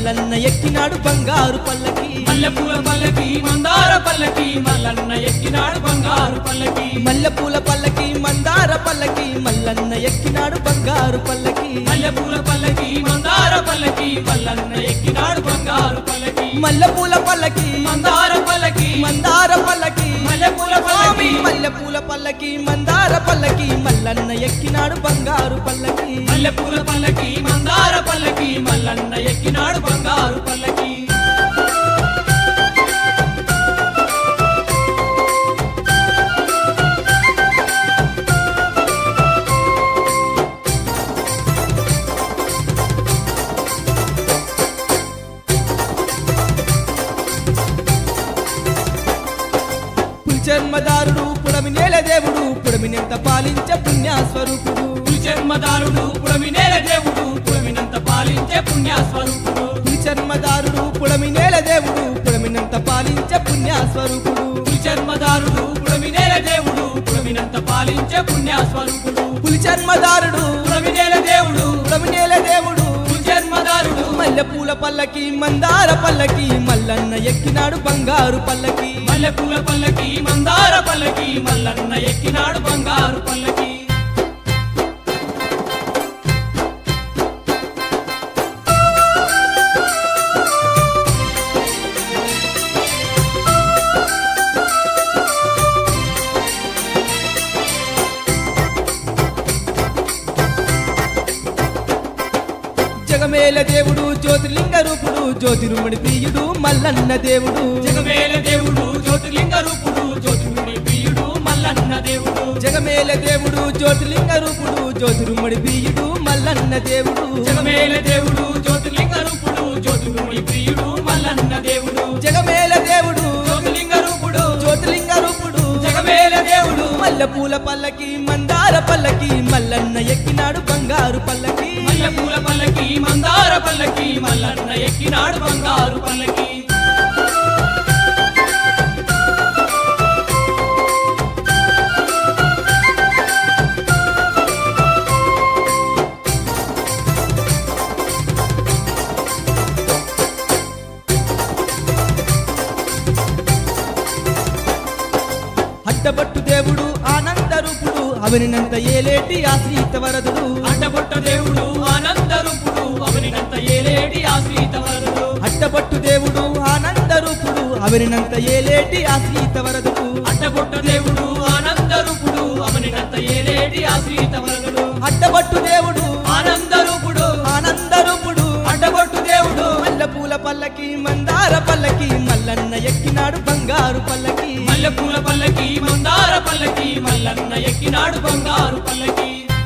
మల్లన్న ఎక్కినాడు బంగారు పల్లకి మల్లెపూల పల్లకి మందార పల్లకి మల్లన్న ఎక్కినాడు బంగారు పల్లకి మల్లెపూల పల్లకి మందార పల్లకి మల్లన్న ఎక్కినాడు బంగారు పల్లకి మల్లెపూల పల్లకి మందార పల్లకి మల్లన్న ఎక్కినాడు బంగారు పల్లకి మల్లెపూల పల్లకి మందార పల్లకి మందార పల్లకి మల్లెపూల స్వామి పల్లకి మల్లెపూల పల్లకి మందార పల్లకి మల్లన్న ఎక్కినాడు బంగారు పల్లకి మల్లెపూల పల్లకి మందార పల్లకి మల్లన్న ఎక్కినాడు బంగారు పల్లకి పులిచర్మదారుడు పుడమి నేల దేవుడు పుడమినెంత పాలించ పుణ్యస్వరూపుడు చర్మదారుడు పుడమినేల దేవుడు పుడమినంత పాలించే పుణ్యస్వరూపుడు పులిచర్మదారుడు పుడమి నేల దేవుడు పుడమినంత పాలించ పుణ్యస్వరూపుడు చర్మదారుడు పుడమినేల దేవుడు పుడమినంత పాలించే పుణ్యస్వరూపుడు పులిచర్మదారుడు పుడమినేల దేవుడు పుడమి నేల దేవుడు చర్మదారుడు మల్లెపూల పల్లకి మందార పల్లకి మల్లన్న ఎక్కినాడు బంగారు పల్లకి మల్లెపూల పల్లకి మందార పల్లకి మల్లన్న ఎక్కినాడు బంగారు పల్లకి జగమేల దేవుడు జ్యోతిర్లింగ రూపుడు జ్యోతిరుమడి ప్రియుడు మల్లన్న దేవుడు జగమేల దేవుడు జ్యోతిలింగ రూపుడు జ్యోతిముడి ప్రియుడు మల్లన్న దేవుడు జగమేల దేవుడు జ్యోతిర్లింగ రూపుడు జ్యోతిరుమడి ప్రియుడు మల్లన్న దేవుడు జగమేల దేవుడు జ్యోతిలింగ రూపుడు జ్యోతిముడి ప్రియుడు మల్లన్న దేవుడు జగమేల దేవుడు జ్యోతిలింగ రూపుడు జ్యోతిర్లింగ రూపుడు జగమేల దేవుడు మల్లెపూల పల్లకి మందార పల్లకి మల్లన్న ఎక్కినాడు బంగారు పల్లకి మల్లెపూల పల్లకి మందార పల్లకి మల్లన్న ఎక్కినాడు బంగారు పల్లకి అడ్డబట్టు దేవుడు ఆనంద రూపుడు అవనినంత ఏలేటి ఆశ్రీత వరదుడు అడ్డపొట్ట దేవుడు ఆనంద రూపుడు అవనినంత ఏలేటి ఆశ్రీత వరదుడు అడ్డబట్టు దేవుడు ఆనంద రూపుడు అవనినంత ఏలేటి ఆశ్రీత వరదుడు అడ్డపొట్ట దేవుడు ఆనంద రూపుడు అవనినంత ఏలేటి ఆశ్రీత వరదుడు అడ్డబట్టు దేవుడు ఆనంద రూపుడు ఆనంద రూపుడు అడ్డపొట్టు దేవుడు మల్లెపూల పల్లకి మందార పల్లకి మల్లన్న ఎక్కినాడు బంగారు పల్లకి మల్లెపూల పల్లకి మందార పల్లకి మల్లన్న ఎక్కినాడు బంగారు పల్లకి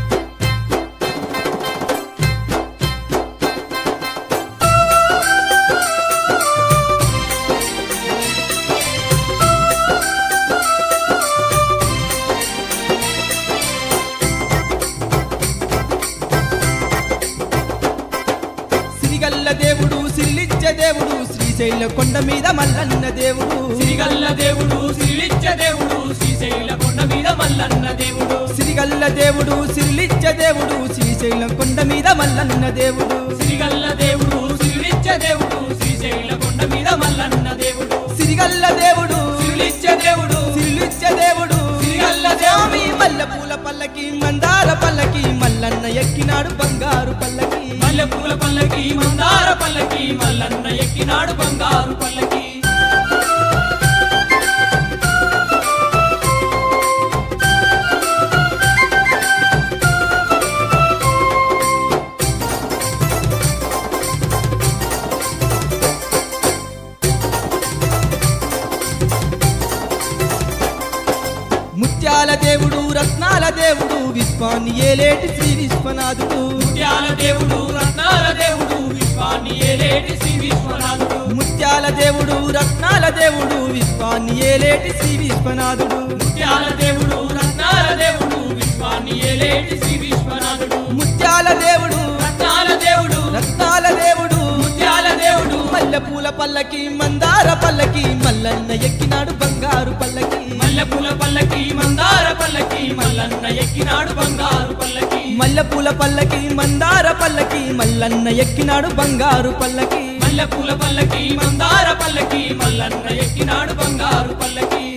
సిరిగల్ల దేవుడు సిరిలిచ్చ దేవుడు శ్రీశైల కొండ మీద మల్లన్న దేవుడు సిరిగల్ల దేవుడు సిరిలిచ్చ దేవుడు శ్రీశైల కొండ మీద మల్లన్న దేవుడు సిరిగల్ల దేవుడు సిరిలిచ్చ దేవుడు శ్రీశైలం కొండ మీద మల్లన్న దేవుడు సిరిగల్ల దేవుడు సిరిలిచ్చ దేవుడు శ్రీశైల కొండ మీద మల్లన్న దేవుడు సిరిగల్ల దేవుడు సిరిలిచ్చ దేవుడు సిరిలిచ్చ దేవుడు సిరిగల్ల స్వామి దేవుడు మల్లెపూల పల్లకి మందార పల్లకి మల్లన్న ఎక్కినాడు బంగారు పల్లకి మల్లెపూల పల్లకి మందార పల్లకి మల్లన్న ఎక్కినాడు బంగారు పల్లకి ముత్యాల దేవుడు రత్నాల దేవుడు విశ్వాన్ని ఏలేటి శ్రీ విశ్వనాథుడు ముత్యాల దేవుడు రత్నాల దేవుడు విశ్వాన్ని ఏలేటి శ్రీ విశ్వనాథుడు ముత్యాల దేవుడు రత్నాల దేవుడు విశ్వాన్ని ఏలేటి శ్రీ విశ్వనాథుడు ముత్యాల దేవుడు రత్నాల దేవుడు విశ్వాన్ని ఏలేటి శ్రీ విశ్వనాథుడు ముత్యాల దేవుడు రత్నాల దేవుడు రత్నాల దేవుడు ముత్యాల దేవుడు మల్లెపూల పల్లకి మందార పల్లకి మల్లన్న ఎక్కినాడు బంగారు పల్లకి మల్లెపూల పల్లకి మందార పల్లకి మల్లన్న ఎక్కినాడు బంగారు పల్లకి మల్లెపూల పల్లకి మందార పల్లకి మల్లన్న ఎక్కినాడు బంగారు పల్లకి మల్లె పూల పల్లకి మందార పల్లకి మల్లన్న ఎక్కినాడు బంగారు పల్లకి